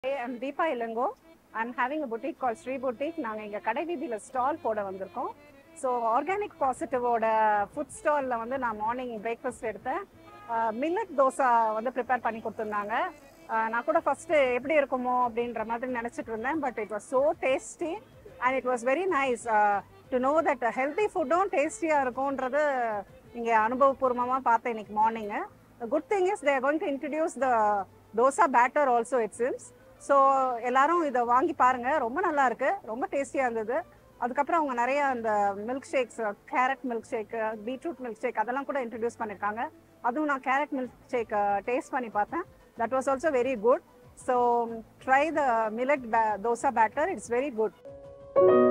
I'm Deepa Elango I'm having a boutique call Sri boutique நாங்கள் இங்கே கடை வீதியில் ஸ்டால் போட வந்திருக்கோம் ஸோ ஆர்கானிக் பாசிட்டிவோட ஃபுட் ஸ்டாலில் வந்து நான் மார்னிங் பிரேக்ஃபாஸ்ட் எடுத்தேன் மில்லட் தோசை வந்து ப்ரிப்பேர் பண்ணி கொடுத்துருந்தாங்க ஆஹ் நான் கூட ஃபஸ்ட்டு எப்படி இருக்குமோ அப்படின்ற மாதிரி நினச்சிட்டு இருந்தேன் but it was so tasty and it was very nice to know that healthy ஃபுட்டும் டேஸ்டியாக இருக்கும்ன்றது இங்கே அனுபவபூர்வமாக பார்த்தேன் இன்னைக்கு மார்னிங்கு good thing is they're going to introduce the dosa batter also it seems so எல்லாரும் இதை வாங்கி பாருங்க ரொம்ப நல்லா இருக்கு ரொம்ப டேஸ்டியாக இருந்தது அதுக்கப்புறம் அவங்க நிறைய அந்த milk shakes carrot milk shake beetroot milk shake அதெல்லாம் கூட இன்ட்ரடியூஸ் பண்ணியிருக்காங்க அதுவும் நான் கேரட் மில்க் ஷேக் டேஸ்ட் பண்ணி பார்த்தேன் that was also very good so try the millet dosa batter it's very good